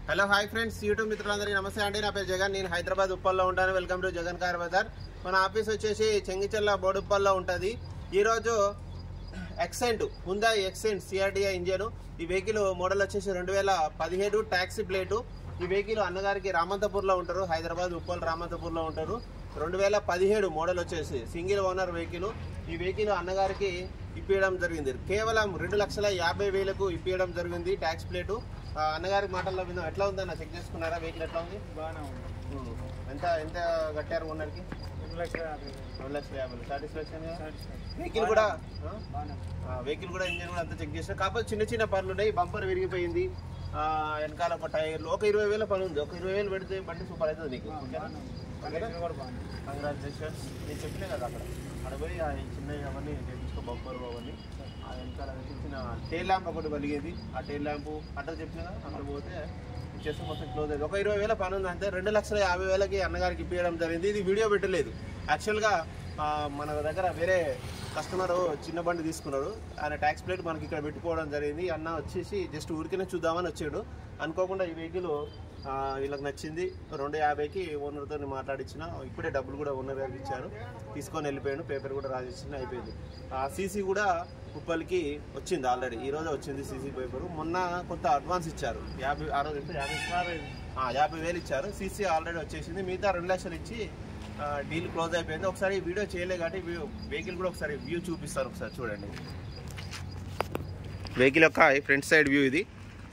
Hello hi friends YouTube మిత్రులందరికీ నమస్తే అండి నా పేరు జగన్ నేను హైదరాబాద్ ఉప్పల్లో ఉంటాను welcome to Jagan car bazaar మన ఆఫీస్ వచ్చేసి చెంగిచెల్ల బోడుప్పల్లో ఉంటుంది ఈరోజు Xcent Hyundai Xcent CRDI engine ఈ వెహికల్ మోడల్ వచ్చేసి రెండు వేల పదిహేడు ట్యాక్సీ ప్లేటు ఈ వెహికల్ అన్నగారికి రామంతపూర్లో ఉంటారు హైదరాబాద్ ఉప్పల్ రామంతపూర్లో ఉంటారు రెండు వేల పదిహేడు మోడల్ వచ్చేసి సింగిల్ ఓనర్ వెహికల్ ఈ వెహికల్ అన్నగారికి ఇప్పించడం జరిగింది కేవలం రెండు లక్షల యాభై వేలకు ఇప్పించడం జరిగింది ట్యాక్స్ ప్లేటు ఆ, అన్నగారి మాటల్లో విన్నాం ఎట్లా ఉందన్న చెక్ చేసుకున్నారా వెహికల్ ఎట్లా ఉంది బాగానే ఉంది ఉమ్. ఎంత ఎంత కట్టారు ఓనర్కి రెండు లక్షల యాభై వేలు. రెండు లక్షల యాభై సాటిస్ఫాక్షన్ సాటిస్ఫై. వెహికల్ కూడా ఆ? బాగానే ఉంది. ఆ, వెహికల్ కూడా ఇంజన్ కూడా అంతా చెక్ చేస్తారు కాకపోతే చిన్న చిన్న పనులు ఉన్నాయి బంపర్ విరిగిపోయింది ఆ, వెనకాల ఒక టైర్లు ఒక ఇరవై వేల పని ఉంది ఒక ఇరవై వేలు పెడితే బండి సూపర్ అవుతుంది నీకు ఆ, బాగానే ఉంది. కండిషన్ కూడా బాగానే ఉంది. కంగ్రాచులేషన్స్ నేను చెప్పినా కదా అక్కడ అక్కడ పోయి ఆ చిన్న అవన్నీ చేయించుకో బంపర్ అవన్నీ ఆ వెనకాల చిన్న టైల్ ల్యాంప్ ఒకటి వెలిగేది ఆ టైల్ ల్యాంప్ అట్లా చెప్పినా కదా అక్కడ పోతే ఇచ్చేస్తే మొత్తం క్లోజ్ అయింది ఒక ఇరవై వేల పని ఉంది అంతే రెండు లక్షల యాభై వేలకి అన్నగారికి ఇప్పించడం జరిగింది ఇది వీడియో పెట్టలేదు యాక్చువల్గా ఆ, మన దగ్గర వేరే కస్టమర్ చిన్న బండి తీసుకున్నాడు ఆయన ట్యాక్స్ ప్లేట్ మనకి ఇక్కడ పెట్టుకోవడం జరిగింది అన్న వచ్చేసి జస్ట్ ఊరికనే చూద్దామని వచ్చాడు అనుకోకుండా ఈ వెహికల్ వీళ్ళకి నచ్చింది రెండు యాభైకి ఓనర్తో మాట్లాడించిన ఇప్పుడే డబ్బులు కూడా ఓనర్ గారికి ఇచ్చారు తీసుకొని వెళ్ళిపోయాను పేపర్ కూడా రాసిచ్చిన అయిపోయింది ఆ సీసీ కూడా ఉప్పల్కి వచ్చింది ఆల్రెడీ ఈ రోజే వచ్చింది సీసీ పేపర్ మొన్న కొంత అడ్వాన్స్ ఇచ్చారు యాభై ఆ రోజు ఎంత యాభై ఆ, యాభై వేలు ఇచ్చారు సీసీ ఆల్రెడీ వచ్చేసింది మిగతా రెండు లక్షలు ఇచ్చి డీల్ క్లోజ్ అయిపోయింది ఒకసారి ఈ వీడియో చేయలే కాబట్టి వెహికల్ కూడా ఒకసారి వ్యూ చూపిస్తాను ఒకసారి చూడండి వెహికల్ యొక్క ఫ్రంట్ సైడ్ వ్యూ ఇది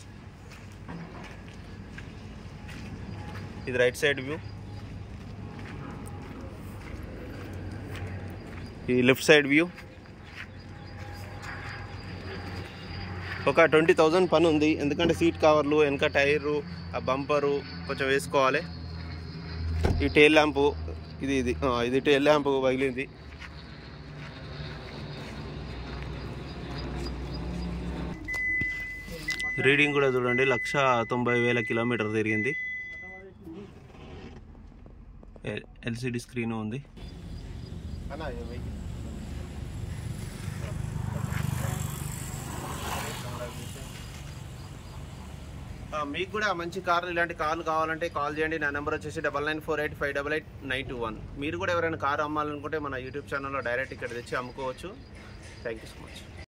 ఇది రైట్ సైడ్ వ్యూ ఈ లెఫ్ట్ సైడ్ వ్యూ ఒక ట్వంటీ థౌజండ్ పని ఉంది ఎందుకంటే సీట్ కవర్లు వెనక టైరు ఆ బంపరు కొంచెం వేసుకోవాలి ఈ టైల్ ల్యాంపు ఇది ఇది ఆ, ఇది టైల్ ల్యాంపు పగిలింది రీడింగ్ కూడా చూడండి లక్ష తొంభై వేల కిలోమీటర్ తిరిగింది ఎల్సిడి స్క్రీన్ ఉంది ఆ, మీకు కూడా మంచి కార్లు ఇలాంటి కార్లు కావాలంటే కాల్ చేయండి నా నెంబర్ వచ్చేసి double nine four eight five double eight nine two one మీరు కూడా ఎవరైనా కారు అమ్మాలనుకుంటే మన యూట్యూబ్ ఛానల్లో డైరెక్ట్ ఇక్కడ తెచ్చి అమ్ముకోవచ్చు థ్యాంక్ యూ సో మచ్